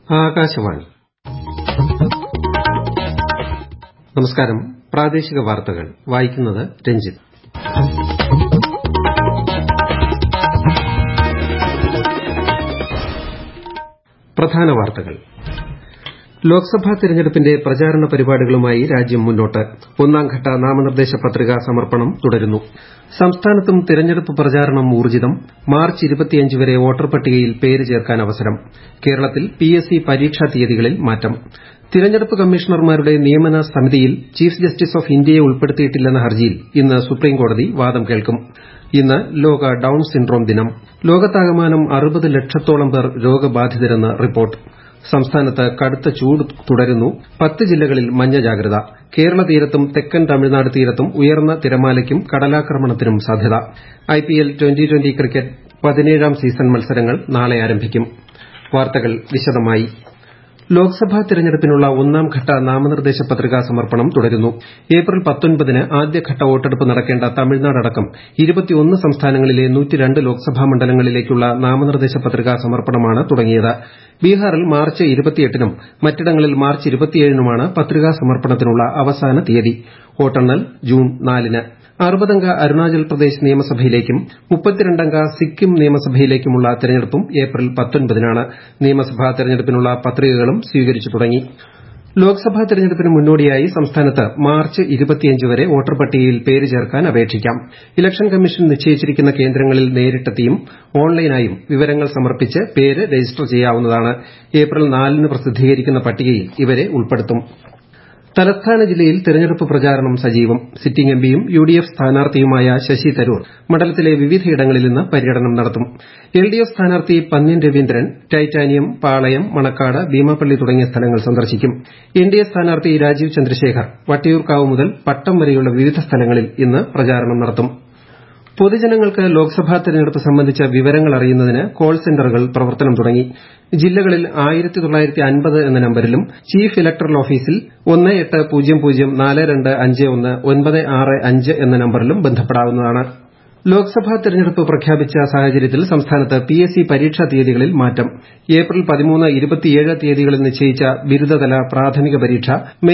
ആകാശവാണി നമസ്കാരം പ്രാദേശിക വാർത്തകൾ വായിക്കുന്നത് രഞ്ജിത്ത് പ്രധാന വാർത്തകൾ ലോക്സഭാ തെരഞ്ഞെടുപ്പിന്റെ പ്രചാരണ പരിപാടികളുമായി രാജ്യം മുന്നോട്ട് ഒന്നാംഘട്ട നാമനിർദ്ദേശ പത്രികാ സമർപ്പണം തുടരുന്നു സംസ്ഥാനത്തും തെരഞ്ഞെടുപ്പ് പ്രചാരണം ഊർജ്ജിതം മാർച്ച് വരെ വോട്ടർ പട്ടികയിൽ പേര് ചേർക്കാൻ അവസരം കേരളത്തിൽ പിഎസ്സി പരീക്ഷാ തീയതികളിൽ മാറ്റം തിരഞ്ഞെടുപ്പ് കമ്മീഷണർമാരുടെ നിയമന സമിതിയിൽ ചീഫ് ജസ്റ്റിസ് ഓഫ് ഇന്ത്യയെ ഉൾപ്പെടുത്തിയിട്ടില്ലെന്ന ഹർജിയിൽ ഇന്ന് സുപ്രീംകോടതി വാദം കേൾക്കും ഇന്ന് ലോക ഡൌൺ സിൻഡ്രോം ദിനം ലോകത്താകമാനം അറുപത് ലക്ഷത്തോളം പേർ രോഗബാധിതരെന്ന് റിപ്പോർട്ട് സംസ്ഥാനത്ത് കടുത്ത ചൂട് തുടരുന്നു പത്ത് ജില്ലകളിൽ മഞ്ഞ ജാഗ്രത കേരള തീരത്തും തെക്കൻ തമിഴ്നാട് തീരത്തും ഉയർന്ന തിരമാലയ്ക്കും കടലാക്രമണത്തിനും സാധ്യത ഐപിഎൽ ട്വന്റി ട്വന്റി ക്രിക്കറ്റ് പതിനേഴാം സീസൺ മത്സരങ്ങൾ നാളെ ആരംഭിക്കും വാർത്തകൾ വിശദമായി ലോക്സഭാ തെരഞ്ഞെടുപ്പിനുള്ള ഒന്നാംഘട്ട നാമനിർദ്ദേശ പത്രികാ സമർപ്പണം തുടരുന്നു ഏപ്രിൽ ന് ആദ്യഘട്ട വോട്ടെടുപ്പ് നടക്കേണ്ട തമിഴ്നാടടക്കം സംസ്ഥാനങ്ങളിലെ ലോക്സഭാ മണ്ഡലങ്ങളിലേക്കുള്ള നാമനിർദ്ദേശ പത്രികാ സമർപ്പണമാണ് തുടങ്ങിയത് ബീഹാറിൽ മാർച്ച് നും മറ്റിടങ്ങളിൽ മാർച്ച് നുമാണ് പത്രികാ സമർപ്പണത്തിനുള്ള അവസാന തീയതി വോട്ടെണ്ണൽ ജൂൺ നാലിന് അറുപതംഗ അരുണാചൽ പ്രദേശ് നിയമസഭയിലേക്കും മുപ്പത്തിരണ്ടംഗ സിക്കിം നിയമസഭയിലേക്കുമുള്ള തെരഞ്ഞെടുപ്പും ഏപ്രിൽ നാണ് നിയമസഭാ തെരഞ്ഞെടുപ്പിനുള്ള പത്രികകളും സ്വീകരിച്ചു തുടങ്ങി ലോക്സഭാ തെരഞ്ഞെടുപ്പിന് മുന്നോടിയായി സംസ്ഥാനത്ത് മാർച്ച് വരെ വോട്ടർ പട്ടികയിൽ പേര് ചേർക്കാൻ അപേക്ഷിക്കാം ഇലക്ഷൻ കമ്മീഷൻ നിശ്ചയിച്ചിരിക്കുന്ന കേന്ദ്രങ്ങളിൽ നേരിട്ടെത്തിയും ഓൺലൈനായും വിവരങ്ങൾ സമർപ്പിച്ച് പേര് രജിസ്റ്റർ ചെയ്യാവുന്നതാണ് ഏപ്രിൽ നാലിന് പ്രസിദ്ധീകരിക്കുന്ന പട്ടികയിൽ ഇവരെ ഉൾപ്പെടുത്തും തലസ്ഥാന ജില്ലയിൽ തെരഞ്ഞെടുപ്പ് പ്രചാരണം സജീവം സിറ്റിംഗ് എംപിയും യുഡിഎഫ് സ്ഥാനാർത്ഥിയുമായ ശശി തരൂർ മണ്ഡലത്തിലെ വിവിധയിടങ്ങളിൽ ഇന്ന് പര്യടനം നടത്തും എൽഡിഎഫ് സ്ഥാനാർത്ഥി പന്ന്യൻ രവീന്ദ്രൻ ടൈറ്റാനിയം പാളയം മണക്കാട് ഭീമാപ്പള്ളി തുടങ്ങിയ സ്ഥലങ്ങൾ സന്ദർശിക്കും എൻഡിഎ സ്ഥാനാർത്ഥി രാജീവ് ചന്ദ്രശേഖർ വട്ടിയൂർക്കാവ് മുതൽ പട്ടം വരെയുള്ള വിവിധ സ്ഥലങ്ങളിൽ ഇന്ന് പ്രചാരണം നടത്തും പൊതുജനങ്ങൾക്ക് ലോക്സഭാ തെരഞ്ഞെടുപ്പ് സംബന്ധിച്ച വിവരങ്ങൾ അറിയുന്നതിന് കോൾ സെന്ററുകൾ പ്രവർത്തനം തുടങ്ങി ജില്ലകളിൽ എന്ന നമ്പരിലും ചീഫ് ഇലക്ടറൽ ഓഫീസിൽ ഒന്ന് എട്ട് പൂജ്യം പൂജ്യം നാല് രണ്ട് അഞ്ച് ഒന്ന് ഒൻപത് ആറ് അഞ്ച് എന്ന നമ്പരിലും ബന്ധപ്പെടാവുന്നതാണ് ലോക്സഭാ തെരഞ്ഞെടുപ്പ് പ്രഖ്യാപിച്ച സാഹചര്യത്തിൽ സംസ്ഥാനത്ത് പിഎസ്സി പരീക്ഷാ തീയതികളിൽ മാറ്റം ഏപ്രിൽ തീയതികളിൽ നിശ്ചയിച്ച ബിരുദതല പ്രാഥമിക പരീക്ഷ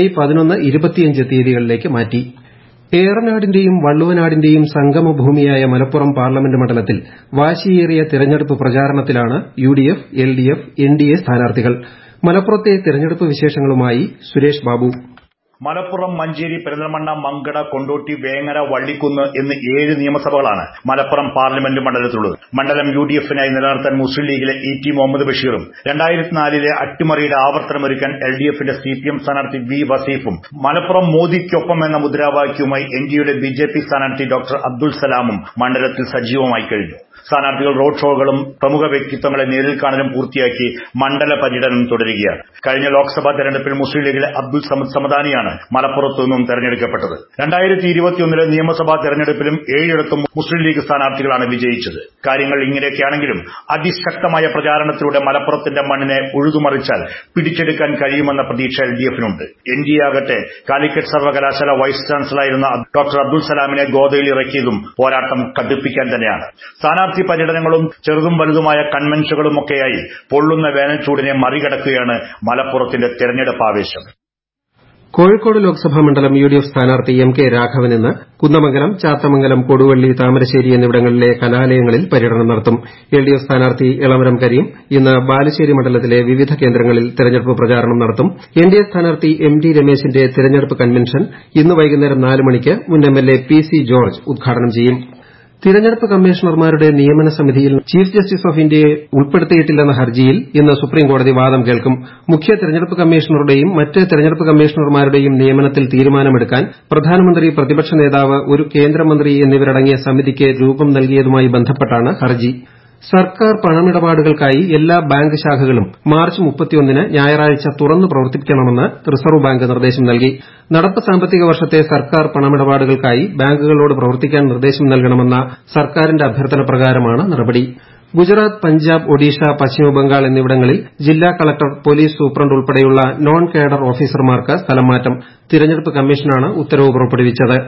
മെയ് തീയതികളിലേക്ക് മാറ്റി ഏറനാടിന്റെയും വള്ളുവനാടിന്റെയും സംഗമഭൂമിയായ മലപ്പുറം പാർലമെന്റ് മണ്ഡലത്തിൽ വാശിയേറിയ തെരഞ്ഞെടുപ്പ് പ്രചാരണത്തിലാണ് യുഡിഎഫ് എൽഡിഎഫ് എൻഡിഎ സ്ഥാനാർത്ഥികൾ മലപ്പുറത്തെ തെരഞ്ഞെടുപ്പ് വിശേഷങ്ങളുമായി സുരേഷ് ബാബു മലപ്പുറം മഞ്ചേരി പെരിന്തൽമണ്ണ മങ്കട കൊണ്ടോട്ടി വേങ്ങര വള്ളിക്കുന്ന് എന്നീ ഏഴ് നിയമസഭകളാണ് മലപ്പുറം പാർലമെന്റ് മണ്ഡലത്തിലുള്ളത് മണ്ഡലം യു ഡി എഫിനായി നിലനിർത്താൻ മുസ്ലിം ലീഗിലെ ഇ ടി മുഹമ്മദ് ബഷീറും രണ്ടായിരത്തിനാലിലെ അട്ടിമറിയുടെ ആവർത്തനമൊരുക്കാൻ എൽ ഡി എഫിന്റെ സി പി എം സ്ഥാനാർത്ഥി വി വസീഫും മലപ്പുറം മോദിക്കൊപ്പം എന്ന മുദ്രാവാക്യവുമായി എൻ ഡിയുടെ ബി ജെ പി സ്ഥാനാർത്ഥി ഡോക്ടർ അബ്ദുൽ സലാമും മണ്ഡലത്തിൽ സജീവമായി കഴിഞ്ഞു സ്ഥാനാർത്ഥികൾ റോഡ് ഷോകളും പ്രമുഖ വ്യക്തിത്വങ്ങളെ നേരിൽ കാണലും പൂർത്തിയാക്കി മണ്ഡല പര്യടനം തുടരുകയാണ് കഴിഞ്ഞ ലോക്സഭാ തെരഞ്ഞെടുപ്പിൽ മുസ്ലിം ലീഗിലെ അബ്ദുൽ സമദ് സമദാനിയാണ് മലപ്പുറത്തു നിന്നും തെരഞ്ഞെടുക്കപ്പെട്ടത് രണ്ടായിരത്തി ഇരുപത്തിയൊന്നിലെ നിയമസഭാ തെരഞ്ഞെടുപ്പിലും ഏഴിടത്തും മുസ്ലിം ലീഗ് സ്ഥാനാർത്ഥികളാണ് വിജയിച്ചത് കാര്യങ്ങൾ ഇങ്ങനെയൊക്കെയാണെങ്കിലും അതിശക്തമായ പ്രചാരണത്തിലൂടെ മലപ്പുറത്തിന്റെ മണ്ണിനെ ഉഴുതുമറിച്ചാൽ പിടിച്ചെടുക്കാൻ കഴിയുമെന്ന പ്രതീക്ഷ എൽ ഡി എഫിനുണ്ട് എൻ ഡി എ ആകട്ടെ കാലിക്കറ്റ് സർവകലാശാല വൈസ് ചാൻസലറായിരുന്ന ഡോക്ടർ അബ്ദുൽ സലാമിനെ ഗോദയിൽ ഇറക്കിയതും പോരാട്ടം കടുപ്പിക്കാൻ തന്നെയാണ് സ്ഥാനാർത്ഥി പര്യടനങ്ങളും ചെറുതും വലുതുമായ കൺവെൻഷനുകളുമൊക്കെയായി പൊള്ളുന്ന വേനൽച്ചൂടിനെ മറികടക്കുകയാണ് മലപ്പുറത്തിന്റെ തെരഞ്ഞെടുപ്പ് ആവേശം കോഴിക്കോട് ലോക്സഭാ മണ്ഡലം യുഡിഎഫ് സ്ഥാനാർത്ഥി എം കെ രാഘവൻ ഇന്ന് കുന്ദമംഗലം ചാത്തമംഗലം കൊടുവള്ളി താമരശ്ശേരി എന്നിവിടങ്ങളിലെ കലാലയങ്ങളിൽ പര്യടനം നടത്തും എൽഡിഎഫ് സ്ഥാനാർത്ഥി എളമരം കരീം ഇന്ന് ബാലുശ്ശേരി മണ്ഡലത്തിലെ വിവിധ കേന്ദ്രങ്ങളിൽ തെരഞ്ഞെടുപ്പ് പ്രചാരണം നടത്തും എൻഡിഎ സ്ഥാനാർത്ഥി എം ടി രമേശിന്റെ തെരഞ്ഞെടുപ്പ് കൺവെൻഷൻ ഇന്ന് വൈകുന്നേരം നാല് മണിക്ക് മുൻ എംഎൽഎ പി സി ജോർജ് ഉദ്ഘാടനം ചെയ്യും തിരഞ്ഞെടുപ്പ് കമ്മീഷണർമാരുടെ നിയമന സമിതിയിൽ ചീഫ് ജസ്റ്റിസ് ഓഫ് ഇന്ത്യയെ ഉൾപ്പെടുത്തിയിട്ടില്ലെന്ന ഹർജിയിൽ ഇന്ന് സുപ്രീംകോടതി വാദം കേൾക്കും മുഖ്യ തെരഞ്ഞെടുപ്പ് കമ്മീഷണറുടെയും മറ്റ് തെരഞ്ഞെടുപ്പ് കമ്മീഷണർമാരുടെയും നിയമനത്തിൽ തീരുമാനമെടുക്കാൻ പ്രധാനമന്ത്രി പ്രതിപക്ഷ നേതാവ് ഒരു കേന്ദ്രമന്ത്രി എന്നിവരടങ്ങിയ സമിതിക്ക് രൂപം നൽകിയതുമായി ബന്ധപ്പെട്ടാണ് ഹർജി സർക്കാർ പണമിടപാടുകൾക്കായി എല്ലാ ബാങ്ക് ശാഖകളും മാർച്ച് ന് ഞായറാഴ്ച തുറന്നു പ്രവർത്തിക്കണമെന്ന് റിസർവ് ബാങ്ക് നിർദ്ദേശം നൽകി നടപ്പ് സാമ്പത്തിക വർഷത്തെ സർക്കാർ പണമിടപാടുകൾക്കായി ബാങ്കുകളോട് പ്രവർത്തിക്കാൻ നിർദ്ദേശം നൽകണമെന്ന സർക്കാരിന്റെ അഭ്യർത്ഥന പ്രകാരമാണ് നടപടി ഗുജറാത്ത് പഞ്ചാബ് ഒഡീഷ പശ്ചിമബംഗാൾ എന്നിവിടങ്ങളിൽ ജില്ലാ കളക്ടർ പോലീസ് സൂപ്രണ്ട് ഉൾപ്പെടെയുള്ള നോൺ കേഡർ ഓഫീസർമാർക്ക് സ്ഥലംമാറ്റം തിരഞ്ഞെടുപ്പ് കമ്മീഷനാണ് ഉത്തരവ് പുറപ്പെടുവിച്ചത്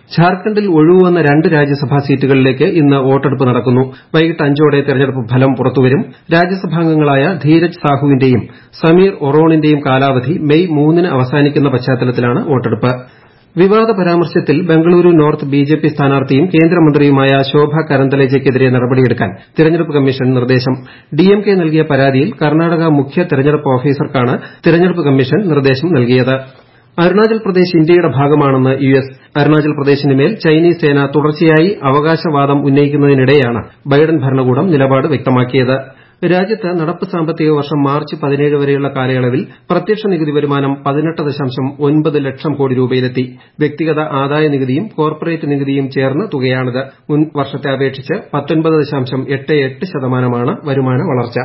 ഝാർഖണ്ഡിൽ ഒഴിവുവന്ന രണ്ട് രാജ്യസഭാ സീറ്റുകളിലേക്ക് ഇന്ന് വോട്ടെടുപ്പ് നടക്കുന്നു വൈകിട്ട് അഞ്ചോടെ തെരഞ്ഞെടുപ്പ് ഫലം പുറത്തുവരും രാജ്യസഭാംഗങ്ങളായ ധീരജ് സാഹുവിന്റെയും സമീർ ഒറോണിന്റെയും കാലാവധി മെയ് മൂന്നിന് അവസാനിക്കുന്ന പശ്ചാത്തലത്തിലാണ് വോട്ടെടുപ്പ് വിവാദ പരാമർശത്തിൽ ബംഗളൂരു നോർത്ത് ബിജെപി സ്ഥാനാർത്ഥിയും കേന്ദ്രമന്ത്രിയുമായ ശോഭ കരന്തലജയ്ക്കെതിരെ നടപടിയെടുക്കാൻ തെരഞ്ഞെടുപ്പ് കമ്മീഷൻ നിർദ്ദേശം ഡിഎംകെ നൽകിയ പരാതിയിൽ കർണ്ണാടക മുഖ്യ തെരഞ്ഞെടുപ്പ് ഓഫീസർക്കാണ് തെരഞ്ഞെടുപ്പ് കമ്മീഷൻ നിർദ്ദേശം നൽകിയത് അരുണാചൽ പ്രദേശ് ഇന്ത്യയുടെ ഭാഗമാണെന്ന് യു എസ് അരുണാചൽ പ്രദേശിനുമേൽ ചൈനീസ് സേന തുടർച്ചയായി അവകാശവാദം ഉന്നയിക്കുന്നതിനിടെയാണ് ബൈഡൻ ഭരണകൂടം നിലപാട് വ്യക്തമാക്കിയത് രാജ്യത്ത് നടപ്പ് സാമ്പത്തിക വർഷം മാർച്ച് പതിനേഴ് വരെയുള്ള കാലയളവിൽ പ്രത്യക്ഷ നികുതി വരുമാനം പതിനെട്ട് ദശാംശം ഒൻപത് ലക്ഷം കോടി രൂപയിലെത്തി വ്യക്തിഗത ആദായ നികുതിയും കോർപ്പറേറ്റ് നികുതിയും ചേർന്ന തുകയാണിത് മുൻ വർഷത്തെ അപേക്ഷിച്ച് പത്തൊൻപത് ദശാംശം എട്ട് എട്ട് ശതമാനമാണ് വരുമാന വളർച്ച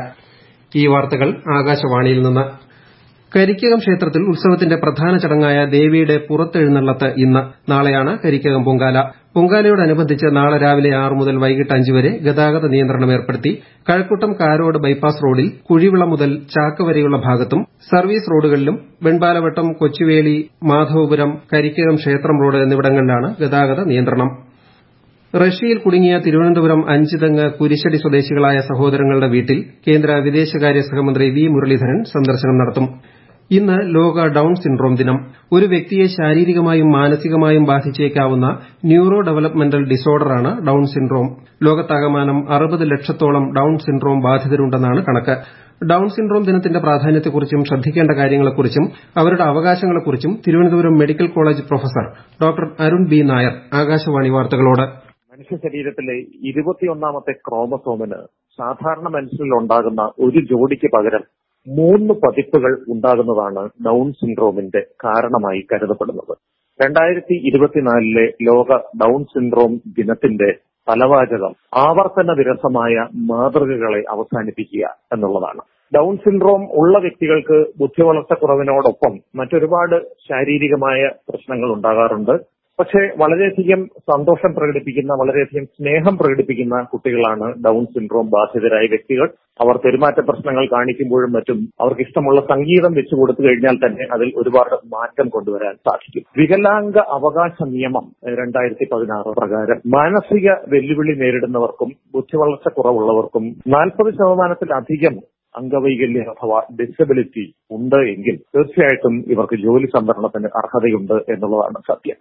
ഈ വാർത്തകൾ ആകാശവാണിയിൽ നിന്ന് കരിക്കകം ക്ഷേത്രത്തിൽ ഉത്സവത്തിന്റെ പ്രധാന ചടങ്ങായ ദേവിയുടെ പുറത്തെഴുന്നള്ളത്ത് ഇന്ന് നാളെയാണ് കരിക്കകം പൊങ്കാല പൊങ്കാലയോടനുബന്ധിച്ച് നാളെ രാവിലെ ആറ് മുതൽ വൈകിട്ട് അഞ്ച് വരെ ഗതാഗത നിയന്ത്രണം ഏർപ്പെടുത്തി കഴക്കൂട്ടം കാരോട് ബൈപ്പാസ് റോഡിൽ കുഴിവിള മുതൽ ചാക്ക് വരെയുള്ള ഭാഗത്തും സർവീസ് റോഡുകളിലും വെൺപാലവട്ടം കൊച്ചുവേളി മാധവപുരം കരിക്കകം ക്ഷേത്രം റോഡ് എന്നിവിടങ്ങളിലാണ് ഗതാഗത നിയന്ത്രണം റഷ്യയിൽ കുടുങ്ങിയ തിരുവനന്തപുരം അഞ്ചുതെങ്ങ് കുരിശടി സ്വദേശികളായ സഹോദരങ്ങളുടെ വീട്ടിൽ കേന്ദ്ര വിദേശകാര്യ സഹമന്ത്രി വി മുരളീധരൻ സന്ദർശനം നടത്തും ഇന്ന് ലോക ഡൌൺ സിൻഡ്രോം ദിനം ഒരു വ്യക്തിയെ ശാരീരികമായും മാനസികമായും ബാധിച്ചേക്കാവുന്ന ന്യൂറോ ഡെവലപ്മെന്റൽ ഡിസോർഡറാണ് ഡൌൺ സിൻഡ്രോം ലോകത്താകമാനം അറുപത് ലക്ഷത്തോളം ഡൌൺ സിൻഡ്രോം ബാധിതരുണ്ടെന്നാണ് കണക്ക് ഡൌൺ സിൻഡ്രോം ദിനത്തിന്റെ പ്രാധാന്യത്തെക്കുറിച്ചും ശ്രദ്ധിക്കേണ്ട കാര്യങ്ങളെക്കുറിച്ചും അവരുടെ അവകാശങ്ങളെക്കുറിച്ചും Thiruvananthapuram medical college professor doctor Arun B Nair Akashvani വാർത്തകളോട് മനുഷ്യ ശരീരത്തിലെ ഇരുപത്തിയൊന്നാമത്തെ ക്രോമസോമിന് സാധാരണ മനുഷ്യരിൽ ഉണ്ടാകുന്ന ഒരു ജോഡിക്ക് പകരം മൂന്ന് പതിപ്പുകൾ ഉണ്ടാകുന്നതാണ് ഡൌൺ സിൻഡ്രോമിന്റെ കാരണമായി കരുതപ്പെടുന്നത് രണ്ടായിരത്തി ഇരുപത്തിനാലിലെ ലോക ഡൌൺ സിൻഡ്രോം ദിനത്തിന്റെ തലവാചകം ആവർത്തന വിരസമായ മാതൃകകളെ അവസാനിപ്പിക്കുക എന്നുള്ളതാണ് ഡൌൺ സിൻഡ്രോം ഉള്ള വ്യക്തികൾക്ക് ബുദ്ധിവളർച്ചക്കുറവിനോടൊപ്പം മറ്റൊരുപാട് ശാരീരികമായ പ്രശ്നങ്ങൾ ഉണ്ടാകാറുണ്ട് പക്ഷേ വളരെയധികം സന്തോഷം പ്രകടിപ്പിക്കുന്ന വളരെയധികം സ്നേഹം പ്രകടിപ്പിക്കുന്ന കുട്ടികളാണ് ഡൌൺ സിൻഡ്രോം ബാധിതരായ വ്യക്തികൾ അവർ പെരുമാറ്റ പ്രശ്നങ്ങൾ കാണിക്കുമ്പോഴും മറ്റും അവർക്ക് ഇഷ്ടമുള്ള സംഗീതം വെച്ചു കൊടുത്തു കഴിഞ്ഞാൽ തന്നെ അതിൽ ഒരുപാട് മാറ്റം കൊണ്ടുവരാൻ സാധിക്കും വികലാംഗ അവകാശ നിയമം രണ്ടായിരത്തി പതിനാറ് പ്രകാരം മാനസിക വെല്ലുവിളി നേരിടുന്നവർക്കും ബുദ്ധിവളർച്ച കുറവുള്ളവർക്കും നാൽപ്പത് ശതമാനത്തിലധികം അംഗവൈകല്യം അഥവാ ഡിസബിലിറ്റി ഉണ്ട് എങ്കിൽ തീർച്ചയായിട്ടും ഇവർക്ക് ജോലി സംവരണത്തിന് അർഹതയുണ്ട് എന്നുള്ളതാണ് സത്യം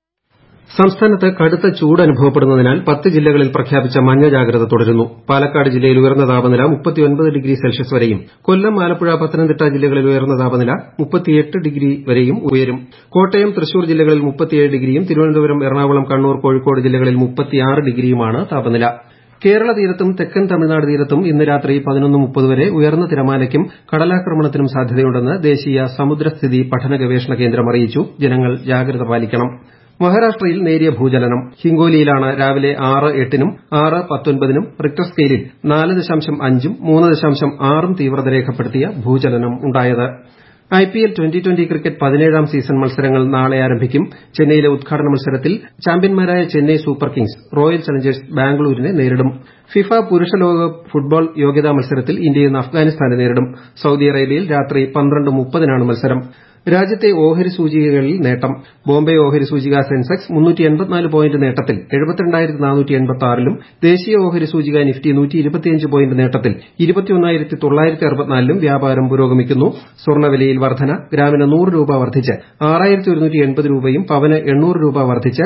സംസ്ഥാനത്ത് കടുത്ത ചൂട് അനുഭവപ്പെടുന്നതിനാൽ പത്ത് ജില്ലകളിൽ പ്രഖ്യാപിച്ച മഞ്ഞ ജാഗ്രത തുടരുന്നു പാലക്കാട് ജില്ലയിൽ ഉയർന്ന താപനില ഡിഗ്രി സെൽഷ്യസ് വരെയും കൊല്ലം ആലപ്പുഴ പത്തനംതിട്ട ജില്ലകളിൽ ഉയർന്ന താപനില ഡിഗ്രി വരെയും ഉയരും കോട്ടയം തൃശൂർ ജില്ലകളിൽ ഡിഗ്രിയും തിരുവനന്തപുരം എറണാകുളം കണ്ണൂർ കോഴിക്കോട് ജില്ലകളിൽ ഡിഗ്രിയുമാണ് താപനില കേരള തീരത്തും തെക്കൻ തമിഴ്നാട് തീരത്തും ഇന്ന് രാത്രി വരെ ഉയർന്ന തിരമാലയ്ക്കും കടലാക്രമണത്തിനും സാധ്യതയുണ്ടെന്ന് ദേശീയ സമുദ്രസ്ഥിതി പഠന ഗവേഷണ കേന്ദ്രം അറിയിച്ചു ജനങ്ങൾ ജാഗ്രത പാലിക്കണം മഹാരാഷ്ട്രയിൽ നേരിയ ഭൂചലനം ഹിങ്കോലിയിലാണ് രാവിലെ ആറ് എട്ടിനും ആറ് പത്തൊൻപതിനും റിക്ടർ സ്കെയിലിൽ നാല് ദശാംശം അഞ്ചും മൂന്ന് ദശാംശം ആറും തീവ്രത രേഖപ്പെടുത്തിയ ഭൂചലനം ഉണ്ടായത് ഐപിഎൽ ട്വന്റി ട്വന്റി ക്രിക്കറ്റ് പതിനേഴാം സീസൺ മത്സരങ്ങൾ നാളെ ആരംഭിക്കും ചെന്നൈയിലെ ഉദ്ഘാടന മത്സരത്തിൽ ചാമ്പ്യന്മാരായ Chennai super kings royal challengers ബാംഗ്ലൂരിനെ നേരിടും ഫിഫ പുരുഷ ലോകകപ്പ് ഫുട്ബോൾ യോഗ്യതാ മത്സരത്തിൽ ഇന്ത്യ ഇന്ന് അഫ്ഗാനിസ്ഥാനെ നേരിടും സൌദി അറേബ്യയിൽ രാത്രി പന്ത്രണ്ട് മുപ്പതിനാണ് മത്സരം രാജ്യത്തെ ഓഹരി സൂചികകളിൽ നേട്ടം ബോംബെ ഓഹരി സൂചിക സെൻസെക്സ് പോയിന്റ് നേട്ടത്തിൽ ലും ദേശീയ ഓഹരി സൂചിക നിഫ്റ്റി പോയിന്റ് നേട്ടത്തിൽ ലും വ്യാപാരം പുരോഗമിക്കുന്നു സ്വർണ്ണവിലയിൽ വർധന ഗ്രാമിന് നൂറ് രൂപ വർദ്ധിച്ച് രൂപയും പവന് എണ്ണൂറ് രൂപ വർദ്ധിച്ച്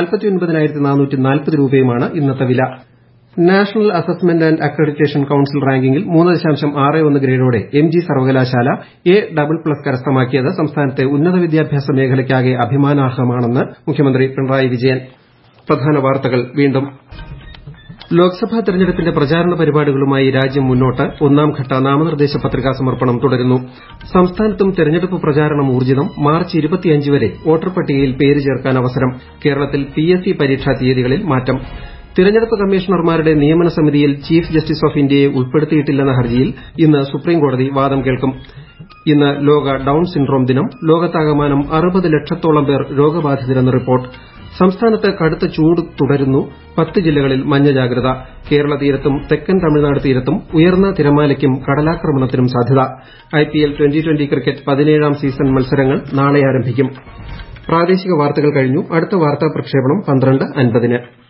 രൂപയുമാണ് ഇന്നത്തെ വില national assessment and accreditation council റാങ്കിങ്ങിൽ മൂന്ന് ദശാംശം ആറ് ഒന്ന് ഗ്രേഡോടെ എം ജി സർവകലാശാല എ ഡബിൾ പ്ലസ് കരസ്ഥമാക്കിയത് സംസ്ഥാനത്തെ ഉന്നത വിദ്യാഭ്യാസ മേഖലയ്ക്കാകെ അഭിമാനാർഹമാണെന്ന് മുഖ്യമന്ത്രി പിണറായി വിജയൻ പ്രധാന വാർത്തകൾ വീണ്ടും ലോക്സഭാ തെരഞ്ഞെടുപ്പിന്റെ പ്രചാരണ പരിപാടികളുമായി രാജ്യം മുന്നോട്ട് ഒന്നാംഘട്ട നാമനിർദ്ദേശ പത്രികാ സമർപ്പണം തുടരുന്നു സംസ്ഥാനത്തും തെരഞ്ഞെടുപ്പ് പ്രചാരണം ഊർജ്ജിതം മാർച്ച് വരെ വോട്ടർ പട്ടികയിൽ പേര് ചേർക്കാൻ അവസരം കേരളത്തിൽ പിഎസ്സി പരീക്ഷാ തീയതികളിൽ മാറ്റം തിരഞ്ഞെടുപ്പ് കമ്മീഷണർമാരുടെ നിയമന സമിതിയിൽ ചീഫ് ജസ്റ്റിസ് ഓഫ് ഇന്ത്യയെ ഉൾപ്പെടുത്തിയിട്ടില്ലെന്ന ഹർജിയിൽ ഇന്ന് സുപ്രീംകോടതി വാദം കേൾക്കും ഇന്ന് ലോക ഡൌൺ സിൻഡ്രോം ദിനം ലോകത്താകമാനം അറുപത് ലക്ഷത്തോളം പേർ രോഗബാധിതരെന്ന് റിപ്പോർട്ട് സംസ്ഥാനത്ത് കടുത്ത ചൂട് തുടരുന്നു പത്ത് ജില്ലകളിൽ മഞ്ഞ ജാഗ്രത കേരള തീരത്തും തെക്കൻ തമിഴ്നാട് തീരത്തും ഉയർന്ന തിരമാലയ്ക്കും കടലാക്രമണത്തിനും സാധ്യത ഐപിഎൽ ട്വന്റി ട്വന്റി ക്രിക്കറ്റ് പതിനേഴാം സീസൺ മത്സരങ്ങൾ നാളെ ആരംഭിക്കും പ്രാദേശിക വാർത്തകൾ കഴിഞ്ഞു അടുത്ത വാർത്താ പ്രക്ഷേപണം പന്ത്രണ്ട് അൻപതിന്